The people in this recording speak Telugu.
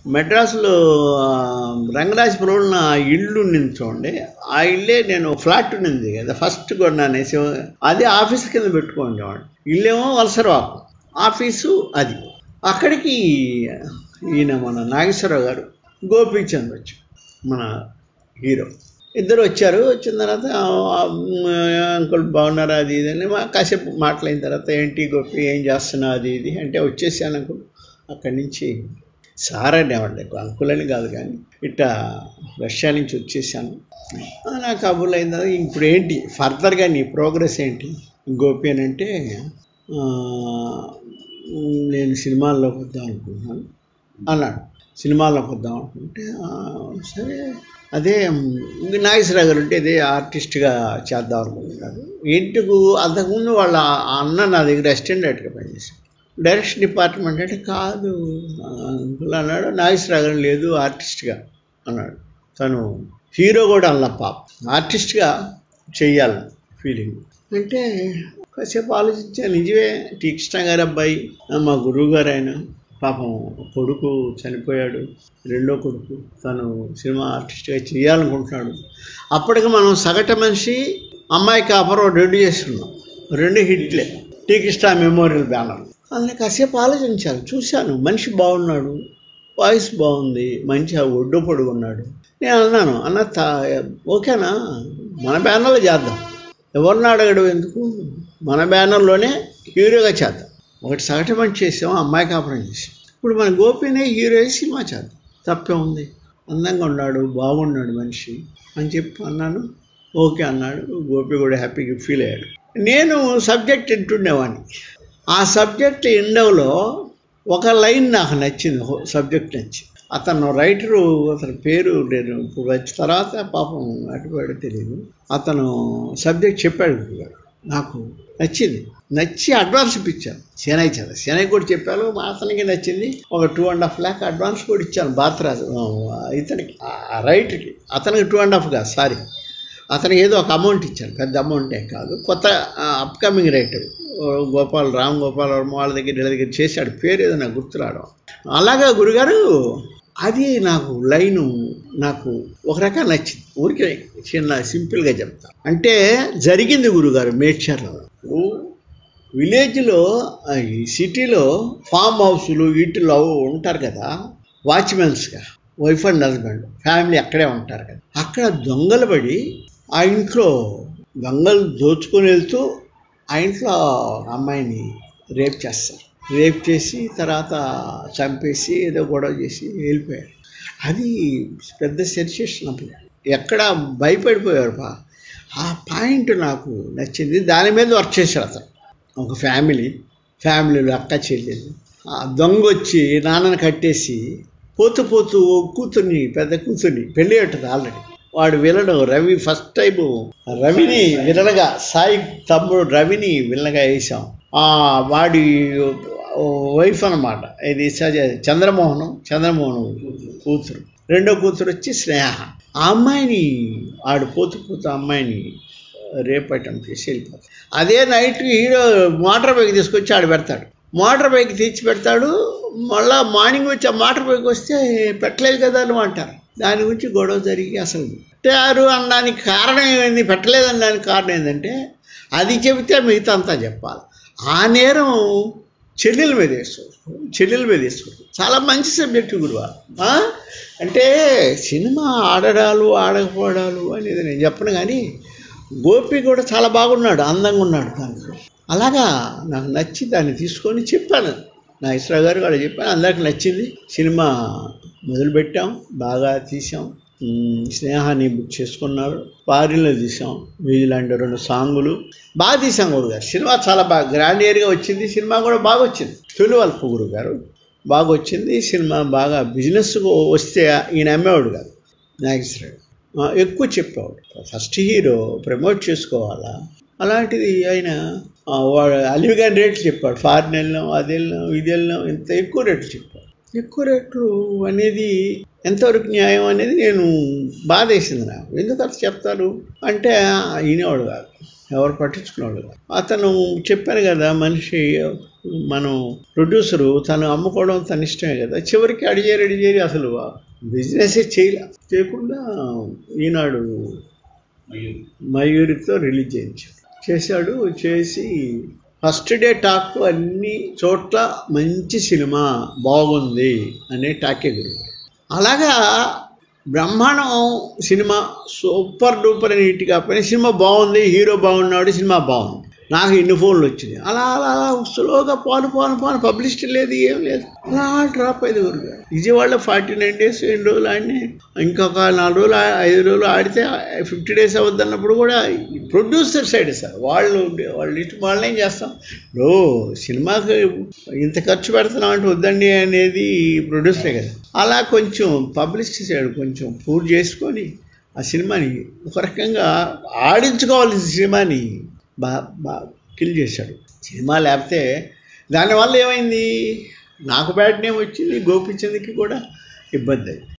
మెడ్రాస్లో ఆ, రంగరాజపురంలో నా ఇల్లు ఉండింది చూడండి ఆ ఇల్లే నేను ఫ్లాట్ ఉండింది కదా ఫస్ట్ కొన్నానేసి అదే ఆఫీస్ కింద పెట్టుకోండి వాడు ఇల్లేమో వలసరవాకు ఆఫీసు అది అక్కడికి ఈయన మన నాగేశ్వరరావు గారు గోపీచంద్ వచ్చి మన హీరో ఇద్దరు వచ్చారు వచ్చిన తర్వాత అంకుల్ బాగున్నారా అది ఇది అని మా- కాసేపు మాట్లాడిన తర్వాత ఏంటి గోపి ఏం చేస్తున్నావు అది ఇది అంటే వచ్చేసాను అంకుల్ అక్కడి నుంచి సార్ అనేవాళ్ళు అంకుల్ అని కాదు కానీ ఇట్లా రష్యా నుంచి వచ్చేసాను ఆ, నా కబుర్లు అయిన తర్వాత ఇప్పుడు ఏంటి ఫర్దర్గా నీ ప్రోగ్రెస్ ఏంటి గోపి అని అంటే ఆ, నేను సినిమాల్లోకి వద్దాం అనుకుంటున్నాను అన్నాడు సినిమాల్లోకి వద్దాం అనుకుంటే "ఆ, సరే అదే మ్, నాగేశ్వరరావు గారు అంటే ఇదే ఆర్టిస్ట్గా చేద్దాం అనుకుంటున్నారు ఇంటికు అంతకుముందు వాళ్ళ అన్న నా దగ్గర అసిస్టెంట్ డైరెక్టర్గా పనిచేశాడు డైరెక్షన్ డిపార్ట్మెంట్ అంటే కాదు ఆ, అంకుల్ అన్నాడు నాగేశ్వరరావు గారు లేదు ఆర్టిస్ట్గా అన్నాడు తను హీరో కూడా అల్ల పాప ఆర్టిస్ట్గా చెయ్యాలి ఫీలింగ్ అంటే కాసేపు ఆలోచించాను నిజమే టీ కృష్ణ గారి అబ్బాయి ఆ, మా గురువు గారు ఆయన పాపం కొడుకు చనిపోయాడు రెండో కొడుకు తను సినిమా ఆర్టిస్ట్గా చేయాలనుకుంటున్నాడు అప్పటికి మనం సగటు మనిషి అమ్మాయి కాపరం రెండు చేస్తున్నాం రెండు హిట్లే టీ కృష్ణ మెమోరియల్ బ్యానర్ అందులో కాసేపు ఆలోచించాను చూశాను మనిషి బాగున్నాడు వాయిస్ బాగుంది మంచిగా ఒడ్డు పొడుగున్నాడు నేను అన్నాను అన్న తా ఓకేనా మన బ్యానర్లో చేద్దాం ఎవరిని అడగడం ఎందుకు మన బ్యానర్లోనే హీరోగా చేద్దాం ఒకటి సగటు మంచి చేసాం అమ్మాయి కాపురం చేసాం ఇప్పుడు మన గోపినే హీరో అయి సినిమా చేద్దాం తప్పే ఉంది అందంగా ఉన్నాడు బాగున్నాడు మనిషి అని చెప్పి అన్నాను ఓకే అన్నాడు గోపి కూడా హ్యాపీగా ఫీల్ అయ్యాడు నేను సబ్జెక్ట్ వింటుండేవాడిని ఆ సబ్జెక్ట్ ఎండవలో ఒక లైన్ నాకు నచ్చింది సబ్జెక్ట్ నచ్చింది అతను రైటరు అతని పేరు నేను ఇప్పుడు వచ్చిన తర్వాత పాపం అటుపోయాడో తెలియదు అతను సబ్జెక్ట్ చెప్పాడు గురుగారు నాకు నచ్చింది నచ్చి అడ్వాన్స్ ఇప్పించాను శనై చదివి శనై కూడా చెప్పాను మా అతనికి నచ్చింది ఒక two and half lakh advance కూడా ఇచ్చాను బాత్రాజు ఆ, ఇతనికి ఆ రైట్కి అతనికి టూ అండ్ హాఫ్ కాదు సారీ అతనికి ఏదో ఒక అమౌంట్ ఇచ్చాను పెద్ద అమౌంట్ ఏం కాదు కొత్త అప్కమింగ్ రైటర్ గోపాల్ రామ్ గోపాల్ వర్మ వాళ్ళ దగ్గర వీళ్ళ దగ్గర చేశాడు పేరు ఏదో నాకు గుర్తురావడం అలాగా గురుగారు అది నాకు లైను నాకు ఒక రకంగా నచ్చింది ఊరికే చిన్న సింపుల్గా చెప్తా అంటే జరిగింది గురుగారు మేడ్చర్లో విలేజ్లో ఆ, ఈ సిటీలో ఫామ్ హౌస్లు వీటిలో ఉంటారు కదా వాచ్మెన్స్గా వైఫ్ అండ్ హస్బెండ్ ఫ్యామిలీ అక్కడే ఉంటారు కదా అక్కడ దొంగలు పడి ఆ ఇంట్లో దొంగలు దోచుకొని వెళ్తూ ఆ ఇంట్లో అమ్మాయిని రేప్ చేస్తారు రేప్ చేసి తర్వాత చంపేసి ఏదో గొడవ చేసి వెళ్ళిపోయారు అది పెద్ద సెన్సేషన్ అప్పుడు ఎక్కడ భయపడిపోయారు పా ఆ పాయింట్ నాకు నచ్చింది దాని మీద వర్క్ చేశాడు అతను ఒక ఫ్యామిలీ ఫ్యామిలీలో అక్క చెల్లెలు ఆ దొంగ వచ్చి నాన్నని కట్టేసి పోతూ పోతూ ఓ కూతుర్ని పెద్ద కూతుర్ని పెళ్ళి ఉంటుంది ఆల్రెడీ వాడు వినడం రవి ఫస్ట్ టైం రవిని వినగా సాయి తమ్ముడు రవిని వినగా వేసాం ఆ వాడి వైఫ్ అన్నమాట ఇది సజ- చంద్రమోహనం చంద్రమోహనం కూతురు రెండో కూతురు వచ్చి స్నేహ ఆ అమ్మాయిని ఆడు పోతూ పోతూ ఆ అమ్మాయిని రేప్ అటెంప్ట్ చేసి వెళ్ళిపోతాడు అదే నైట్ హీరో మోటార్ బైక్ తీసుకొచ్చి ఆడ పెడతాడు మోటార్ బైక్ తెచ్చి పెడతాడు మళ్ళా మార్నింగ్ వచ్చి ఆ మోటార్ బైక్ వస్తే పెట్టలేదు కదా అని అంటారు దాని గురించి గొడవ జరిగి అసలు పెట్టారు అనడానికి కారణం ఏమైంది పెట్టలేదు అనడానికి కారణం ఏంటంటే అది చెబితే మిగతా అంతా చెప్పాలి ఆ నేరం చెల్లెల మీద వేస్తారు చెల్లెల మీద వేస్తారు చాలా మంచి సబ్జెక్టు గురువా ఆ? అంటే సినిమా ఆడడాలు ఆడకపోవడాలు అనేది నేను చెప్పను కానీ గోపి కూడా చాలా బాగున్నాడు అందంగా ఉన్నాడు దాంట్లో అలాగా నాకు నచ్చి దాన్ని తీసుకొని చెప్పాను నా ఇస్రా గారు కూడా చెప్పాను అందరికి నచ్చింది సినిమా మొదలుపెట్టాం బాగా తీసాం ఉమ్, స్నేహాన్ని బుక్ చేసుకున్నారు పారిలో తీసాం న్యూజిలాండ్ రెండు సాంగులు బాగా తీసాం గురు గారు సినిమా చాలా బాగా గ్రాండ్ ఇయర్గా వచ్చింది సినిమా కూడా బాగా వచ్చింది తొలివల్పు గురు గారు బాగా వచ్చింది సినిమా బాగా బిజినెస్ వస్తే ఈయన అమ్మేవాడు కాదు నాగేశ్వరరావు ఆ, ఎక్కువ చెప్పేవాడు ఫస్ట్ హీరో ప్రమోట్ చేసుకోవాలా అలాంటిది ఆయన ఆ, వాడు అలివి గారి రేట్లు చెప్పాడు ఫారిన్ వెళ్ళినాం అది వెళ్ళినాం ఇది వెళ్ళినాం ఇంత ఎక్కువ రేట్లు చెప్పాడు ఎక్కువ రేట్లు అనేది ఎంతవరకు న్యాయం అనేది నేను బాధ వేసింది నాకు ఎందుకు అట్లా చెప్తారు అంటే ఈయనవాడు కాదు ఎవరు పట్టించుకున్నాడు కాదు. అతను చెప్పాను కదా మనిషి మనం ప్రొడ్యూసరు తను అమ్ముకోవడం తన ఇష్టమే కదా చివరికి అడిగేరి అడిగేరి అసలు బిజినెసే చేయలే చేయకుండా ఈనాడు మయూరితో రిలీజ్ చేయించాడు చేశాడు చేసి ఫస్ట్ డే టాక్ అన్ని చోట్ల మంచి సినిమా బాగుంది అనే టాకే గురి అలాగా బ్రహ్మాండం సినిమా సూపర్ డూపర్ నీట్ కాకపోయినా సినిమా బాగుంది హీరో బాగున్నాడు సినిమా బాగుంది నాకు ఎన్ని ఫోన్లు వచ్చినాయి అలా అలా అలా స్లోగా పాను పాను పాను పబ్లిసిటీ లేదు ఏం లేదు అలా డ్రాప్ అయింది ఊరుగా విజయవాడలో ఫార్టీ నైన్ డేస్ ఎన్ని రోజులు ఆడిని ఇంకొక నాలుగు రోజులు ఆ- ఐదు రోజులు ఆడితే ఫిఫ్టీ డేస్ అవుద్ది అన్నప్పుడు కూడా ప్రొడ్యూసర్ సైడ్ సార్ వాళ్ళు వాళ్ళు ఇటు వాళ్ళని ఏం చేస్తాం ఓ సినిమాకి ఇంత ఖర్చు పెడుతున్నాం అంటే వద్దండి అనేది ప్రొడ్యూసరే కదా అలా కొంచెం పబ్లిసిటీ సైడ్ కొంచెం పూర్తి చేసుకొని ఆ సినిమాని ఒక రకంగా ఆడించుకోవాల్సిన సినిమాని బా బా కిల్ చేశాడు సినిమా లేకపోతే దానివల్ల ఏమైంది నాకు బ్యాడ్ నేమ్ వచ్చింది గోపిచంద్కి కూడా ఇబ్బంది అయింది